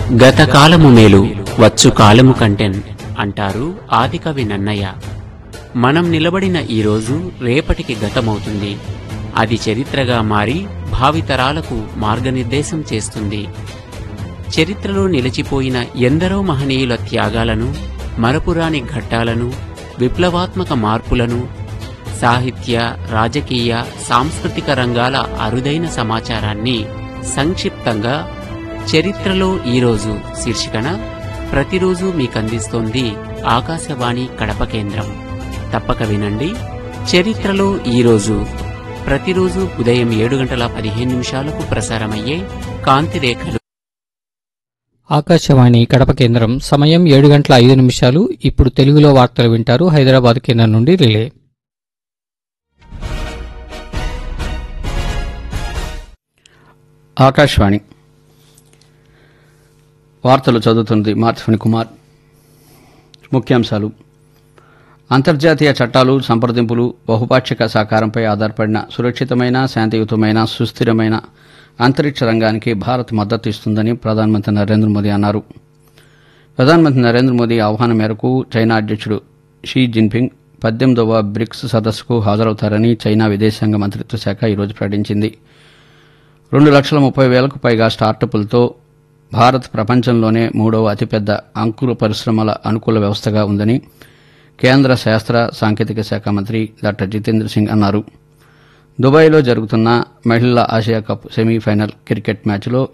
గత కాలము మేలు వచ్చు కాలము కంటెన్ అంటారు ఆదికవి నన్నయ్య మనం నిలబడిన ఈ రోజు రేపటికి గతమవుతుంది అది చరిత్రగా మారి భావితరాలకు మార్గనిర్దేశం చేస్తుంది చరిత్రలో నిలిచిపోయిన ఎందరో మహనీయుల త్యాగాలను మరపురాని ఘట్టాలను విప్లవాత్మక మార్పులను సాహిత్య రాజకీయ సాంస్కృతిక రంగాల అరుదైన సమాచారాన్ని సంక్షిప్తంగా చరిత్రలో ఈరోజు శీర్షికన ప్రతిరోజు మీకందిస్తోంది ఆకాశవాణి కడప కేంద్రం తప్పక వినండి చరిత్రలో ఈరోజు ప్రతిరోజు ఉదయం ఏడు గంటల పదిహేను నిమిషాలకు ప్రసారమయ్యే కాంతిరేఖలు ఆకాశవాణి కడప కేంద్రం సమయం ఏడు గంటల ఐదు నిమిషాలు ఇప్పుడు తెలుగులో వార్తలు వింటారు హైదరాబాద్ కేంద్రం నుండి రిలే ఆకాశవాణి వార్తలు చదువుతుంది మార్తిఫణి కుమార్ ముఖ్యాంశాలు అంతర్జాతీయ చట్టాలు సంప్రదింపులు బహుపాక్షిక సహకారంపై ఆధారపడిన సురక్షితమైన శాంతియుతమైన సుస్థిరమైన అంతరిక్ష రంగానికి భారత్ మద్దతు ఇస్తుందని ప్రధానమంత్రి నరేంద్ర మోదీ అన్నారు ప్రధానమంత్రి నరేంద్ర మోదీ ఆహ్వానం మేరకు చైనా అధ్యక్షుడు షీ జిన్పింగ్ పద్దెనిమిదవ బ్రిక్స్ సదస్సుకు హాజరవుతారని చైనా విదేశాంగ మంత్రిత్వ శాఖ ఈరోజు ప్రకటించింది రెండు లక్షల ముప్పై వేలకు పైగా స్టార్టప్లతో భారత్ ప్రపంచంలోనే మూడవ అతిపెద్ద అంకుర పరిశ్రమల అనుకూల వ్యవస్థగా ఉందని కేంద్ర శాస్త్ర సాంకేతిక శాఖ మంత్రి డాక్టర్ జితేంద్ర సింగ్ అన్నారు దుబాయ్లో జరుగుతున్న మహిళల ఆసియా కప్ సెమీఫైనల్ క్రికెట్ మ్యాచ్లో